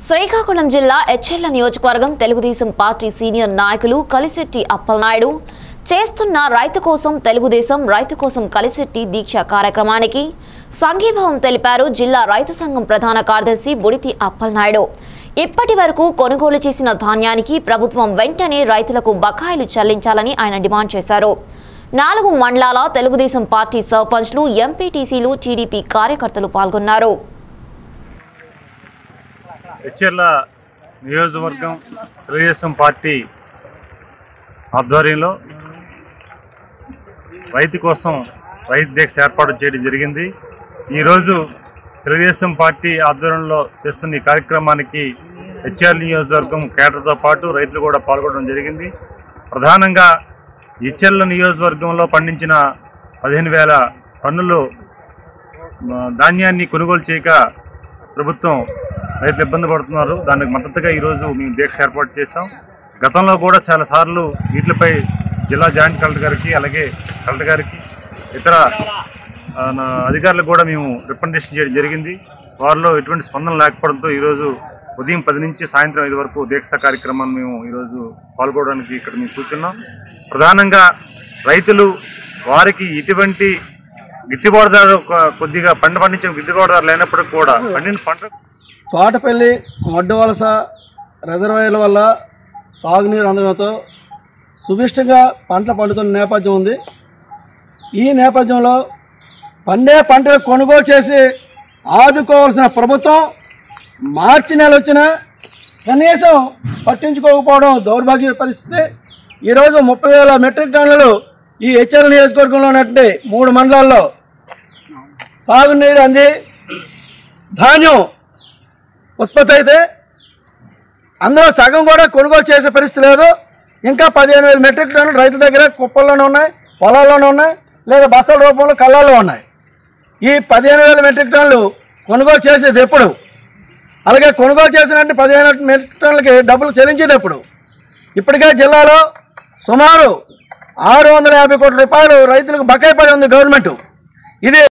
శ్రీకాకుళం జిల్లా ఎచ్చెర్ల నియోజకవర్గం Telugu Desam party senior నాయకులు కలిశెట్టి అప్పలనాయుడు చేస్తున్న రైతు కోసం తెలుగుదేశం రైతు కోసం కలిశెట్టి దీక్ష కార్యక్రమానికి సంఘీభావం తెలిపారు జిల్లా రైతు సంఘం ప్రధాన కార్యదర్శి బుడితి అప్పలనాయుడు ఇప్పటి వరకు కొనుగోలు చేసిన ధాన్యానికి ప్రభుత్వం వెంటనే రైతులకు బకాయిలు చెల్లించాలని ఆయన డిమాండ్ చేశారు నాలుగు మండలాల తెలుగుదేశం పార్టీ సర్పంచ్లు ఎంపీటీసీలు టీడీపీ కార్యకర్తలు పాల్గొన్నారు హెచ్ఎర్ల నియోజకవర్గం తెలుగుదేశం పార్టీ ఆధ్వర్యంలో రైతు కోసం రైతు దీక్ష ఏర్పాటు చేయడం జరిగింది ఈరోజు తెలుగుదేశం పార్టీ ఆధ్వర్యంలో చేస్తున్న ఈ కార్యక్రమానికి హెచ్ఆర్ నియోజకవర్గం కేటర్తో పాటు రైతులు కూడా పాల్గొనడం జరిగింది ప్రధానంగా హెచ్ఎర్ల నియోజకవర్గంలో పండించిన పదిహేను వేల టన్నులు ఆ, ధాన్యాన్ని కొనుగోలు చేయక ప్రభుత్వం రైతులు ఇబ్బంది పడుతున్నారు దానికి మద్దతుగా ఈరోజు మేము దీక్ష ఏర్పాటు చేశాం గతంలో కూడా చాలా సార్లు వీటిపై జిల్లా జాయింట్ కలెక్టర్ గారికి అలాగే కలెక్టర్ గారికి ఇతర ఆ, నా అధికారులకు కూడా మేము రిప్రజెంటేషన్ చేయడం జరిగింది వారిలో ఎటువంటి స్పందన లేకపోవడంతో ఈరోజు ఉదయం పది నుంచి సాయంత్రం ఐదు వరకు దీక్ష కార్యక్రమాన్ని మేము ఈరోజు పాల్గొనడానికి ఇక్కడ మేము కూర్చున్నాం ప్రధానంగా రైతులు వారికి ఎటువంటి గిట్టుబాటు ధర కొ- కొద్దిగా పంట పండించిన గిట్టుబాటు ధర లేనప్పటికీ కూడా పండిన పంట తోటపల్లి ఒడ్డు వలస రిజర్వాయర్ల వల్ల సాగునీరు అందడంతో సుభిష్టంగా పంటలు పండుతున్న నేపథ్యం ఉంది ఈ నేపథ్యంలో పండే పంటలు కొనుగోలు చేసి ఆదుకోవాల్సిన ప్రభుత్వం మార్చి నెల వచ్చినా కనీసం పట్టించుకోకపోవడం దౌర్భాగ్య పరిస్థితి ఈరోజు ముప్పై వేల మెట్రిక్ టన్నులు ఈ హెచ్ఆర్ నియోజకవర్గంలో ఉన్నటువంటి మూడు మండలాల్లో సాగునీరు అంది ధాన్యం ఉత్పత్తి అయితే అందులో సగం కూడా కొనుగోలు చేసే పరిస్థితి లేదు ఇంకా పదిహేను వేల మెట్రిక్ టన్నులు రైతుల దగ్గర కుప్పల్లోనే ఉన్నాయి పొలాల్లోనే ఉన్నాయి లేదా బస్తాల రూపంలో కళ్ళాల్లో ఉన్నాయి ఈ పదిహేను వేల మెట్రిక్ టన్నులు కొనుగోలు చేసేది ఎప్పుడు అలాగే కొనుగోలు చేసినట్టు పదిహేను మెట్రిక్ టన్నులకి డబ్బులు చెల్లించేది ఎప్పుడు ఇప్పటికే జిల్లాలో సుమారు ఆరు వందల యాభై కోట్ల రూపాయలు రైతులకు బకాయి పడి ఉంది గవర్నమెంట్ ఇది